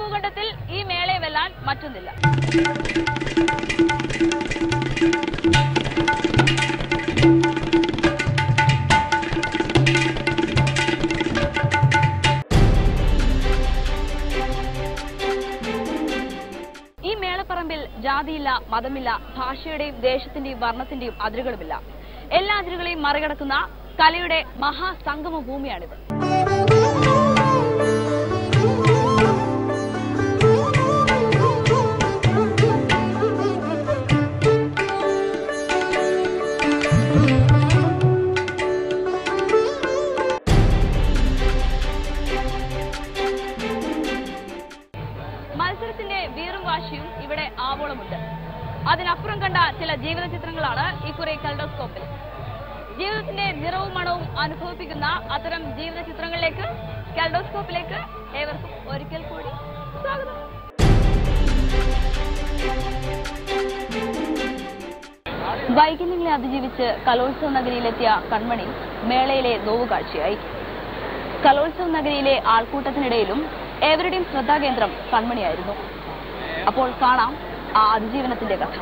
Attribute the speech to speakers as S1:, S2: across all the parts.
S1: ഭൂഖണ്ഡത്തിൽ ഈ മേളയെ വെല്ലാൻ മറ്റൊന്നില്ല ഈ മേളപ്പറമ്പിൽ ജാതിയില്ല മതമില്ല ഭാഷയുടെയും ദേശത്തിന്റെയും വർണ്ണത്തിന്റെയും അതിരുകളുമില്ല എല്ലാ അതിരുകളെയും മറികടക്കുന്ന കലയുടെ മഹാസംഗമ ഭൂമിയാണിത് മത്സരത്തിന്റെ വീറും വാശിയും ഇവിടെ ആവോളമുണ്ട് അതിനപ്പുറം കണ്ട ചില ജീവിത ചിത്രങ്ങളാണ് ഇക്കുറി കൽഡോസ്കോപ്പിൽ ജീവിതത്തിന്റെ നിറവും മണവും അനുഭവിപ്പിക്കുന്ന അത്തരം ജീവിത ചിത്രങ്ങളിലേക്ക് കൽഡോസ്കോപ്പിലേക്ക് ഏവർക്കും ഒരിക്കൽ കൂടി സ്വാഗതം വൈകല്യങ്ങളെ അതിജീവിച്ച് കലോത്സവ നഗരിയിലെത്തിയ കൺമണി മേളയിലെ നോവുകാഴ്ചയായി കലോത്സവ നഗരിയിലെ ആൾക്കൂട്ടത്തിനിടയിലും ഏവരുടെയും ശ്രദ്ധാകേന്ദ്രം കൺമണിയായിരുന്നു അപ്പോൾ കാണാം ആ അതിജീവനത്തിന്റെ കഥ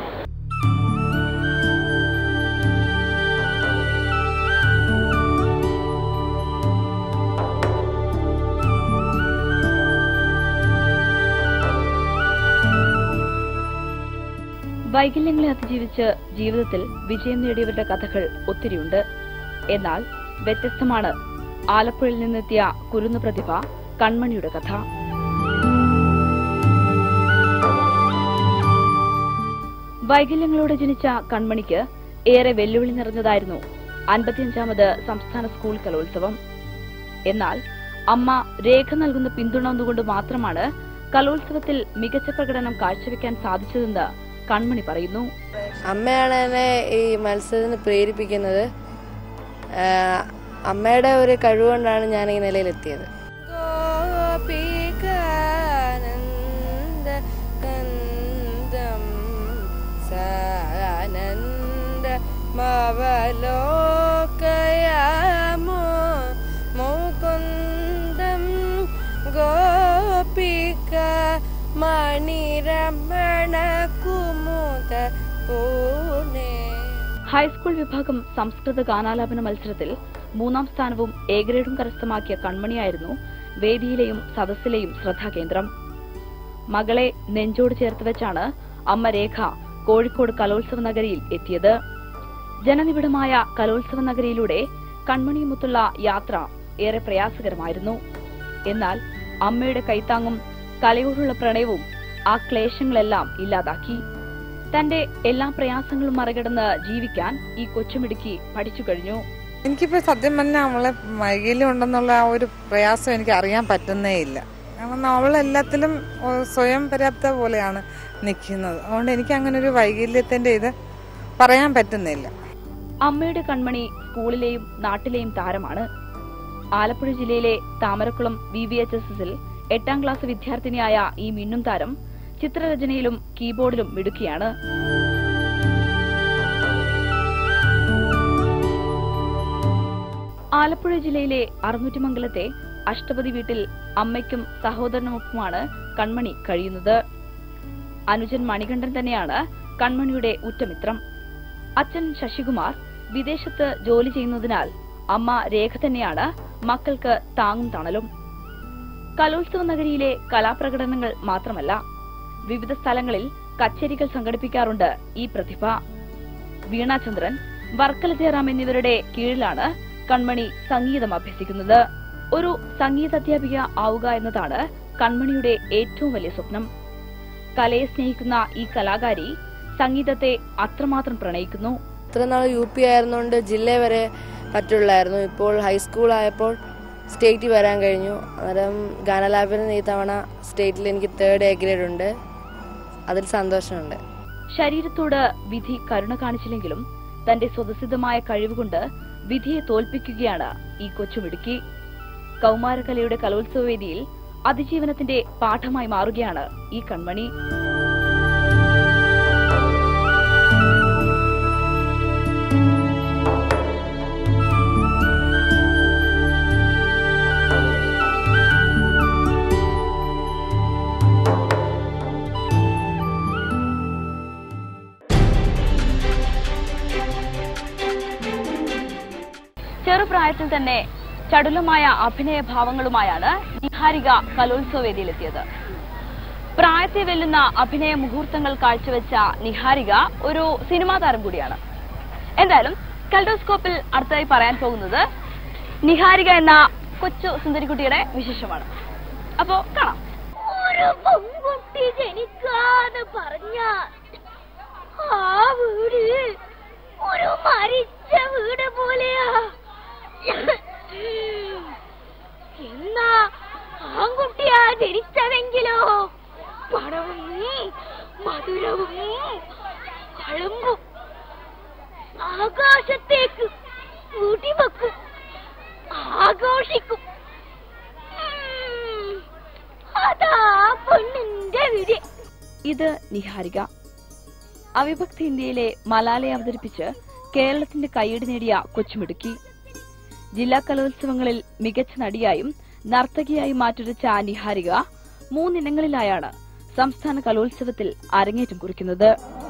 S1: വൈകല്യങ്ങളെ അതിജീവിച്ച് ജീവിതത്തിൽ വിജയം നേടിയവരുടെ കഥകൾ ഒത്തിരിയുണ്ട് എന്നാൽ വ്യത്യസ്തമാണ് ആലപ്പുഴയിൽ നിന്നെത്തിയ കുരുന്നു പ്രതിഭ കൺമണിയുടെ കഥ വൈകല്യങ്ങളോടെ ജനിച്ച കൺമണിക്ക് ഏറെ വെല്ലുവിളി നിറഞ്ഞതായിരുന്നു അൻപത്തിയഞ്ചാമത് സംസ്ഥാന സ്കൂൾ കലോത്സവം എന്നാൽ അമ്മ രേഖ നൽകുന്ന പിന്തുണ ഒന്നുകൊണ്ട് മാത്രമാണ് കലോത്സവത്തിൽ മികച്ച പ്രകടനം കാഴ്ചവെക്കാൻ സാധിച്ചതെന്ന് കൺമണി പറയുന്നു
S2: അമ്മയാണ് എന്നെ ഈ മത്സരത്തിന് പ്രേരിപ്പിക്കുന്നത് ആ, അമ്മയുടെ ഒരു കഴിവുകൊണ്ടാണ് ഞാൻ ഈ നിലയിലെത്തിയത് ഗോപിക മണിരമണ കുമുദ പൂനെ
S1: ഹൈസ്കൂൾ വിഭാഗം സംസ്കൃത ഗാനാലാപന മത്സരത്തിൽ മൂന്നാം സ്ഥാനവും എ ഗ്രേഡും കരസ്ഥമാക്കിയ കൺമണിയായിരുന്നു വേദിയിലെയും സദസ്സിലെയും ശ്രദ്ധാകേന്ദ്രം മകളെ നെഞ്ചോട് ചേർത്ത് വെച്ചാണ് അമ്മ രേഖ കോഴിക്കോട് കലോത്സവ നഗരിയിൽ എത്തിയത് ജനനിബിഡമായ കലോത്സവ നഗരിയിലൂടെ കൺമണിയുമൊത്തുള്ള യാത്ര ഏറെ പ്രയാസകരമായിരുന്നു എന്നാൽ അമ്മയുടെ കൈത്താങ്ങും കലയോടുള്ള പ്രണയവും ആ ക്ലേശങ്ങളെല്ലാം ഇല്ലാതാക്കി തന്റെ എല്ലാ പ്രയാസങ്ങളും മറികടന്ന് ജീവിക്കാൻ ഈ കൊച്ചുമിടുക്കി പഠിച്ചു കഴിഞ്ഞു
S3: എനിക്കിപ്പോ സത്യം പറഞ്ഞാൽ അവളെ വൈകല്യം ഉണ്ടെന്നുള്ള ആ ഒരു പ്രയാസം എനിക്ക് അറിയാൻ പറ്റുന്നേ ഇല്ല കാരണം അവൾ എല്ലാത്തിലും ഓ, സ്വയം പര്യാപ്ത പോലെയാണ് നിൽക്കുന്നത് അതുകൊണ്ട് എനിക്ക് അങ്ങനെ ഒരു വൈകല്യത്തിന്റെ ഇത് പറയാൻ പറ്റുന്നില്ല
S1: അമ്മയുടെ കൺമണി സ്കൂളിലെയും നാട്ടിലെയും താരമാണ് ആലപ്പുഴ ജില്ലയിലെ Thamarakulam V V H S എസിൽ എട്ടാം ക്ലാസ് വിദ്യാർത്ഥിനിയായ ഈ മിന്നും താരം ചിത്രരചനയിലും കീബോർഡിലും മിടുക്കിയാണ് ആലപ്പുഴ ജില്ലയിലെ അറുന്നൂറ്റിമംഗലത്തെ അഷ്ടപതി വീട്ടിൽ അമ്മയ്ക്കും സഹോദരനുമൊപ്പമാണ് കൺമണി കഴിയുന്നത് അനുജൻ മണികണ്ഠൻ തന്നെയാണ് കൺമണിയുടെ ഉറ്റമിത്രം അച്ഛൻ ശശികുമാർ വിദേശത്ത് ജോലി ചെയ്യുന്നതിനാൽ അമ്മ രേഖ തന്നെയാണ് മക്കൾക്ക് താങ്ങും തണലും കലോത്സവ നഗരിയിലെ കലാപ്രകടനങ്ങൾ മാത്രമല്ല വിവിധ സ്ഥലങ്ങളിൽ കച്ചേരികൾ സംഘടിപ്പിക്കാറുണ്ട് ഈ പ്രതിഭ വീണാചന്ദ്രൻ വർക്കല ജയറാം എന്നിവരുടെ കീഴിലാണ് കൺമണി സംഗീതം അഭ്യസിക്കുന്നത് ഒരു സംഗീത അധ്യാപിക ആവുക എന്നതാണ് കൺമണിയുടെ ഏറ്റവും വലിയ സ്വപ്നം കലയെ സ്നേഹിക്കുന്ന ഈ കലാകാരി സംഗീതത്തെ അത്രമാത്രം പ്രണയിക്കുന്നു
S2: ഇത്ര നാൾ യു പി ആയിരുന്നുകൊണ്ട് ജില്ല വരെ പറ്റുള്ളായിരുന്നു ഇപ്പോൾ ഹൈസ്കൂൾ ആയപ്പോൾ സ്റ്റേറ്റിൽ വരാൻ കഴിഞ്ഞു അന്നേരം ഗാനലാപിന് ഈ തവണ സ്റ്റേറ്റിൽ എനിക്ക് തേർഡ് എ ഗ്രേഡ് ഉണ്ട് അതിൽ സന്തോഷമുണ്ട്
S1: ശരീരത്തോട് വിധി കരുണ കാണിച്ചില്ലെങ്കിലും തന്റെ സ്വതസിദ്ധമായ കഴിവുകൊണ്ട് വിധിയെ തോൽപ്പിക്കുകയാണ് ഈ കൊച്ചുമിടുക്കി കൗമാരകലയുടെ കലോത്സവ വേദിയിൽ അതിജീവനത്തിന്റെ പാഠമായി മാറുകയാണ് ഈ കൺമണി ചെറുപ്രായത്തിൽ തന്നെ ചടുലമായ അഭിനയ ഭാവങ്ങളുമായാണ് നിഹാരിക കലോത്സവ വേദിയിലെത്തിയത് പ്രായത്തെ വെല്ലുന്ന അഭിനയ മുഹൂർത്തങ്ങൾ കാഴ്ചവെച്ച നിഹാരിക ഒരു സിനിമാ താരം കൂടിയാണ് എന്തായാലും കൽഡോസ്കോപ്പിൽ അടുത്തതായി പറയാൻ പോകുന്നത് നിഹാരിക എന്ന കൊച്ചു സുന്ദരിക്കുട്ടിയുടെ വിശേഷമാണ് അപ്പോ കാണാം
S4: ഒരു പെൺകുട്ടി ജനിക്കാന്ന് പറഞ്ഞ ആ വീട് ഒരു മരിച്ച വീട് പോലെയാ എന്നാ ആൺകുട്ടിയാ ജനിച്ചതെങ്കിലോ പണവും മധുരവും കളമ്പും ആകാശത്തേക്ക് കൂട്ടിവെക്കും ആഘോഷിക്കും ഉം. അതാ പെണ്ണിന്റെ വിധി
S1: ഇത് നിഹാരിക അവിഭക്ത ഇന്ത്യയിലെ മലാലയെ അവതരിപ്പിച്ച് കേരളത്തിന്റെ കൈയടി നേടിയ കൊച്ചുമിടുക്കി ജില്ലാ കലോത്സവങ്ങളിൽ മികച്ച നടിയായും നർത്തകിയായും മാറ്റുരച്ച നിഹാരിക മൂന്നിനങ്ങളിലായാണ് സംസ്ഥാന കലോത്സവത്തിൽ അരങ്ങേറ്റം കുറിക്കുന്നത്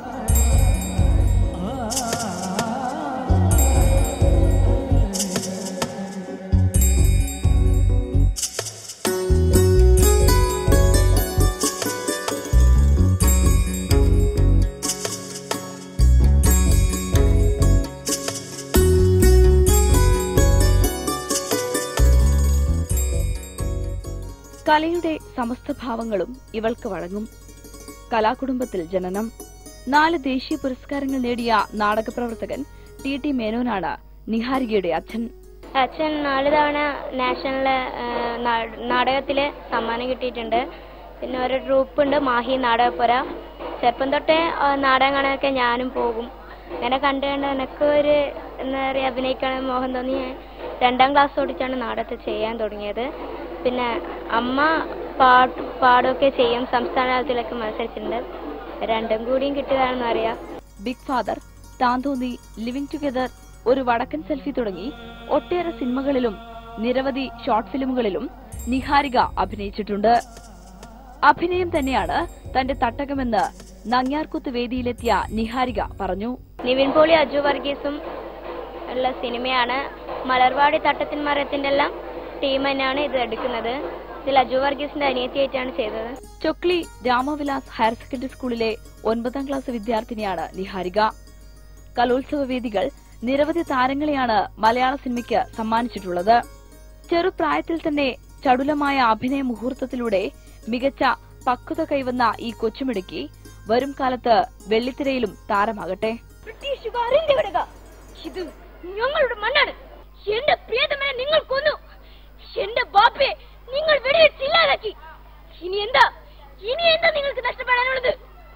S1: കലയുടെ സമസ്ത ഭാവങ്ങളും ഇവൾക്ക് വഴങ്ങും കലാകുടുംബത്തിൽ ജനനം നാല് ദേശീയ പുരസ്കാരങ്ങൾ നേടിയ നാടക പ്രവർത്തകൻ ടി ടി മേനോനാണ് നിഹാരികയുടെ അച്ഛൻ
S4: അച്ഛൻ നാല് തവണ നാഷണൽ നാടകത്തില് സമ്മാനം കിട്ടിയിട്ടുണ്ട് പിന്നെ ഒരു ട്രൂപ്പ് ഉണ്ട് മാഹി നാടകപ്പുര ചെറുപ്പം തൊട്ടേ ആ, നാടകം കാണാനൊക്കെ ഞാനും പോകും അങ്ങനെ കണ്ടു കണ്ട് എനിക്ക് ഒരു എന്താ പറയുക അഭിനയിക്കണം മോഹം തോന്നി ഞാൻ രണ്ടാം ക്ലാസ് ഓടിച്ചാണ് നാടകത്തിൽ ചെയ്യാൻ തുടങ്ങിയത് പിന്നെ അമ്മ പാട്ട് പാടുകയൊക്കെ ചെയ്യും സംസ്ഥാന തലത്തിലൊക്കെ മത്സരിച്ചിട്ടുണ്ട് രണ്ടും കൂടിയും കിട്ടിയതാണെന്ന് അറിയാം
S1: ബിഗ് ഫാദർ താന്തോന്നി ലിവിംഗ് ടുഗദർ ഒരു വടക്കൻ സെൽഫി തുടങ്ങി ഒട്ടേറെ സിനിമകളിലും നിരവധി ഷോർട്ട് ഫിലിമുകളിലും നിഹാരിക അഭിനയിച്ചിട്ടുണ്ട് അഭിനയം തന്നെയാണ് തന്റെ തട്ടകമെന്ന് നങ്ങ്യാർകുത്ത് വേദിയിലെത്തിയ നിഹാരിക പറഞ്ഞു
S4: നിവിൻ പോളി അജു വർഗീസും ഉള്ള സിനിമയാണ് മലർവാടി തട്ടത്തിൻ മരത്തിന്റെ എല്ലാം ടീം തന്നെയാണ് ഇത് എടുക്കുന്നത് ഇതിൽ അജു വർഗീസിന്റെ അനിയത്തിയായിട്ടാണ് ചെയ്തത്
S1: ചൊക്ലി രാമവിലാസ് ഹയർ സെക്കൻഡറി സ്കൂളിലെ ഒൻപതാം ക്ലാസ് വിദ്യാർത്ഥിനിയാണ് നിഹാരിക കലോത്സവ വേദികൾ നിരവധി താരങ്ങളെയാണ് മലയാള സിനിമയ്ക്ക് സമ്മാനിച്ചിട്ടുള്ളത് ചെറുപ്രായത്തിൽ തന്നെ ചടുലമായ അഭിനയ മുഹൂർത്തത്തിലൂടെ മികച്ച പക്വത കൈവന്ന ഈ കൊച്ചുമിടുക്കി വരും കാലത്ത് വെള്ളിത്തിരയിലും താരമാകട്ടെ
S4: ബ്രിട്ടീഷുകാരന്റെ വിടുക ഇത് ഞങ്ങളുടെ മണ്ണാണ് എന്റെ പ്രിയതമനെ നിങ്ങൾ കൊന്നു എന്റെ ബാപ്പയെ നിങ്ങൾ വെടിവെച്ചില്ലാതാക്കി ഇനി എന്താ ഇനി എന്താ നിങ്ങൾക്ക് നഷ്ടപ്പെടാനുള്ളത്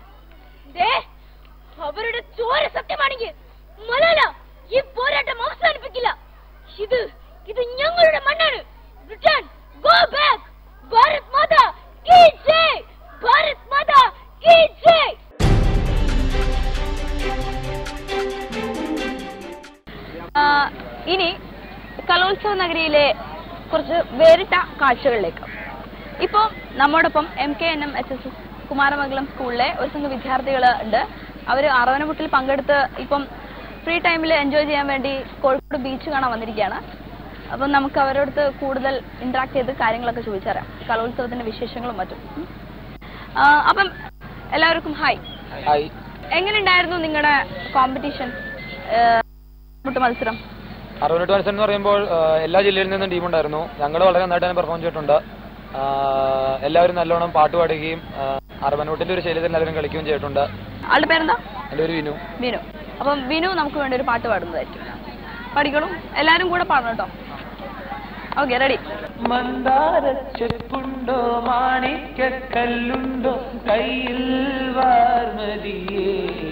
S4: ദേ അവരുടെ ചോര സത്യമാണെങ്കിൽ മലാല ഈ പോരാട്ടം അവസാനിപ്പിക്കില്ല ഇത് ഇത് ഞങ്ങളുടെ മണ്ണാണ് return go back Bharat Mata കീ ജയ് ഭാരത് മാതാ കീ ജയ്
S1: ആ, ഇനി കലോത്സവ നഗരിയിലെ കുറച്ച് വേറിട്ട കാഴ്ചകളിലേക്ക് ഇപ്പോൾ നമ്മോടൊപ്പം M K N M H S S Kumaramangalam സ്കൂളിലെ ഒരു സംഘം വിദ്യാർത്ഥികൾ ഉണ്ട് അവർ അറവനമുട്ടിൽ പങ്കെടുത്ത് ഇപ്പം ഫ്രീ ടൈമിൽ എൻജോയ് ചെയ്യാൻ വേണ്ടി കോഴിക്കോട് ബീച്ച് കാണാൻ വന്നിരിക്കുകയാണ് അപ്പം നമുക്ക് അവരോടത്ത് കൂടുതൽ ഇന്ററാക്ട് ചെയ്ത് കാര്യങ്ങളൊക്കെ ചോദിച്ചറിയാം കലോത്സവത്തിന്റെ വിശേഷങ്ങളും മറ്റും ഉം. ആ, അപ്പം എല്ലാവർക്കും ഹായ്
S5: ഹായ്
S1: എങ്ങനെയുണ്ടായിരുന്നു നിങ്ങളുടെ കോമ്പറ്റീഷൻ മത്സരം
S5: അറുപത്തെട്ട് മത്സരം എന്ന് പറയുമ്പോൾ ആ, എല്ലാ ജില്ലയിൽ നിന്നും ടീം ഉണ്ടായിരുന്നു ഞങ്ങൾ വളരെ നന്നായിട്ട് തന്നെ പെർഫോം ചെയ്തിട്ടുണ്ട് ആ, എല്ലാവരും നല്ലോണം പാട്ട് പാടുകയും അറുപനൂട്ടിന്റെ ഒരു ശൈലിയിൽ എല്ലാവരും കളിക്കുകയും ചെയ്തിട്ടുണ്ട്
S1: ആളുടെ പേരെന്താ
S5: എൻ്റെ ഒരു വിനു
S1: വിനു അപ്പം വിനു നമുക്ക് വേണ്ടി ഒരു പാട്ട് പാടുന്നതായിരിക്കും പഠിക്കണം എല്ലാരും കൂടെ പാടണം കേട്ടോ ഓക്കെ റെഡി
S6: മന്ദാരച്ചെപ്പുണ്ടോ മാണിക്കല്ലുണ്ടോ കയ്യിൽ വാർമതിയേ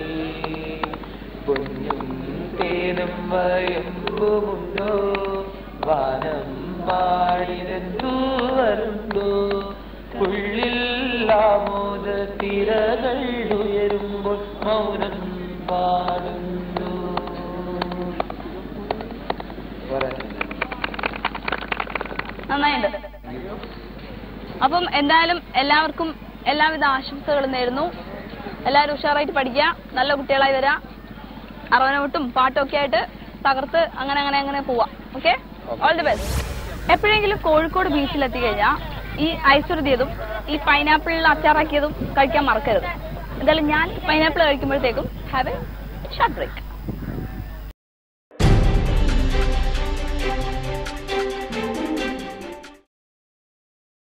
S6: പൊന്നും തേനും വയമ്പുമുണ്ടോ വാനം പാടിനെന്തൂവരുണ്ടോ ഉള്ളിൽ ആമോദ തിരകൾ ഉയരുമ്പോൾ മൗനം പാടുന്നു
S5: പോരെ.
S1: നന്നായിട്ടുണ്ട് അപ്പം എന്തായാലും എല്ലാവർക്കും എല്ലാവിധ ആശംസകളും നേരുന്നു എല്ലാവരും ഉഷാറായിട്ട് പഠിക്കുക നല്ല കുട്ടികളായി വരാം അറവനോട്ടും പാട്ടും ഒക്കെ ആയിട്ട് തകർത്ത് അങ്ങനെ അങ്ങനെ അങ്ങനെ പോവാം ഓക്കെ ഓൾ ദി ബെസ്റ്റ് എപ്പോഴെങ്കിലും കോഴിക്കോട് ബീച്ചിൽ എത്തിക്കഴിഞ്ഞാൽ ഈ ഐസുരുതിയതും ഈ പൈനാപ്പിളിൽ അച്ചാറാക്കിയതും കഴിക്കാൻ മറക്കരുത് എന്തായാലും ഞാൻ പൈനാപ്പിൾ കഴിക്കുമ്പോഴത്തേക്കും ഹാവ് എ ഷോർട്ട് ബ്രേക്ക്